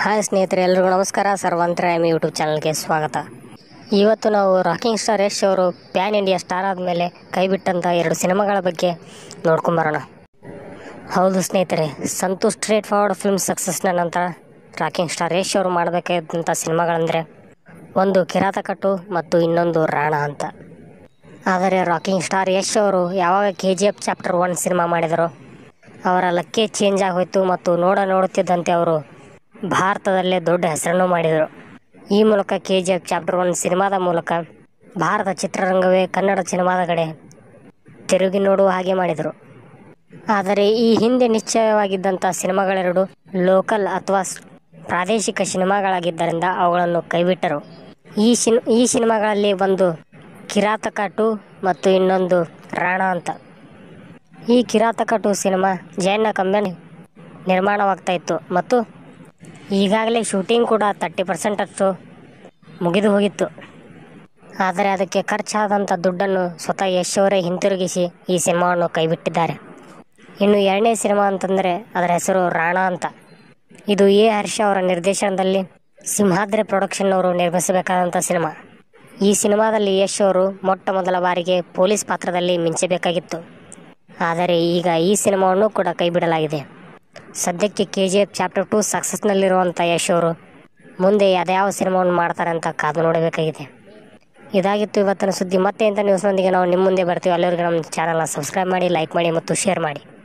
hi ಸ್ನೇಹಿತರೆ ಎಲ್ರಿಗೂ ನಮಸ್ಕಾರ ಸರ್ವಂತರ ಎಮ್ ಯೂಟ್ಯೂಬ್ ಚಾನಲ್ಗೆ ಸ್ವಾಗತ ಇವತ್ತು ನಾವು ರಾಕಿಂಗ್ ಸ್ಟಾರ್ ಯಶ್ ಅವರು ಪ್ಯಾನ್ ಇಂಡಿಯಾ ಸ್ಟಾರ್ ಆದಮೇಲೆ ಕೈಬಿಟ್ಟಂಥ ಎರಡು ಸಿನಿಮಾಗಳ ಬಗ್ಗೆ ನೋಡ್ಕೊಂಬರೋಣ ಹೌದು ಸ್ನೇಹಿತರೆ ಸಂತೋಷ್ ಸ್ಟ್ರೇಟ್ ಫಾರ್ವರ್ಡ್ ಫಿಲ್ಮ್ ಸಕ್ಸಸ್ನ ನಂತರ ರಾಕಿಂಗ್ ಸ್ಟಾರ್ ಯಶ್ ಅವರು ಮಾಡಬೇಕಾದಂಥ ಸಿನಿಮಾಗಳಂದರೆ ಒಂದು ಕಿರಾತಕಟ್ಟು ಮತ್ತು ಇನ್ನೊಂದು ರಾಣ ಅಂತ ಆದರೆ ರಾಕಿಂಗ್ ಸ್ಟಾರ್ ಯಶ್ ಅವರು ಯಾವಾಗ K G F chapter one ಸಿನಿಮಾ ಮಾಡಿದರೋ ಅವರ ಲಕ್ಕೇ ಚೇಂಜ್ ಆಗೋಯ್ತು ಮತ್ತು ನೋಡ ನೋಡುತ್ತಿದ್ದಂತೆ ಅವರು ಭಾರತದಲ್ಲೇ ದೊಡ್ಡ ಹೆಸರನ್ನು ಮಾಡಿದರು ಈ ಮೂಲಕ K G F chapter one ಸಿನಿಮಾದ ಮೂಲಕ ಭಾರತ ಚಿತ್ರರಂಗವೇ ಕನ್ನಡ ಸಿನಿಮಾದ ಕಡೆ ತಿರುಗಿ ನೋಡುವ ಹಾಗೆ ಮಾಡಿದರು ಆದರೆ ಈ ಹಿಂದೆ ನಿಶ್ಚಯವಾಗಿದ್ದಂಥ ಸಿನಿಮಾಗಳೆರಡು ಲೋಕಲ್ ಅಥವಾ ಸ್- ಪ್ರಾದೇಶಿಕ ಸಿನಿಮಾಗಳಾಗಿದ್ದರಿಂದ ಅವುಗಳನ್ನು ಕೈಬಿಟ್ಟರು ಈ ಸಿನ್ ಈ ಸಿನಿಮಾಗಳಲ್ಲಿ ಒಂದು ಕಿರಾತಕ ಟು ಮತ್ತು ಇನ್ನೊಂದು ರಾಣ ಅಂತ ಈ ಕಿರಾತಕ ಟು ಸಿನಿಮಾ ಜಯಣ್ಣ ಕಂಬನಿ ನಿರ್ಮಾಣವಾಗ್ತಾ ಇತ್ತು ಮತ್ತು ಈಗಾಗಲೇ ಶೂಟಿಂಗ್ ಕೂಡ ತರ್ಟಿ ಪರ್ಸೆಂಟಷ್ಟು ಮುಗಿದು ಹೋಗಿತ್ತು ಆದರೆ ಅದಕ್ಕೆ ಖರ್ಚಾದಂಥ ದುಡ್ಡನ್ನು ಸ್ವತಃ ಯಶ್ ಅವರೇ ಹಿಂತಿರುಗಿಸಿ ಈ ಸಿನಿಮಾವನ್ನು ಕೈಬಿಟ್ಟಿದ್ದಾರೆ ಇನ್ನು ಎರಡನೇ ಸಿನಿಮಾ ಅಂತಂದರೆ ಅದರ ಹೆಸರು ರಾಣ ಅಂತ ಇದು ಎ ಹರ್ಷ ಅವರ ನಿರ್ದೇಶನದಲ್ಲಿ ಸಿಂಹಾದ್ರಿ ಪ್ರೊಡಕ್ಷನ್ ಅವರು ನಿರ್ಮಿಸಬೇಕಾದಂಥ ಸಿನಿಮಾ ಈ ಸಿನಿಮಾದಲ್ಲಿ ಯಶ್ ಅವರು ಮೊಟ್ಟ ಮೊದಲ ಬಾರಿಗೆ ಪೊಲೀಸ್ ಪಾತ್ರದಲ್ಲಿ ಮಿಂಚಬೇಕಾಗಿತ್ತು ಆದರೆ ಈಗ ಈ ಸಿನಿಮಾವನ್ನು ಕೂಡ ಕೈಬಿಡಲಾಗಿದೆ ಸದ್ಯಕ್ಕೆ K G F chapter two ಸಕ್ಸಸ್ನಲ್ಲಿರುವಂಥ ಯಶ್ ಅವರು ಮುಂದೆ ಯಾವ್ಯಾವ ಸಿನಿಮಾವನ್ನು ಮಾಡ್ತಾರೆ ಅಂತ ಕಾದು ನೋಡಬೇಕಾಗಿದೆ ಇದಾಗಿತ್ತು ಇವತ್ತಿನ ಸುದ್ದಿ ಮತ್ತೆ ಇಂಥ ನ್ಯೂಸ್ನೊಂದಿಗೆ ನಾವು ನಿಮ್ಮ ಮುಂದೆ ಬರ್ತೀವಿ ಅಲ್ಲಿವರೆಗೆ ನಮ್ಮ ಚಾನಲ್ನ ಸಬ್ಸ್ಕ್ರೈಬ್ ಮಾಡಿ ಲೈಕ್ ಮಾಡಿ ಮತ್ತು ಶೇರ್ ಮಾಡಿ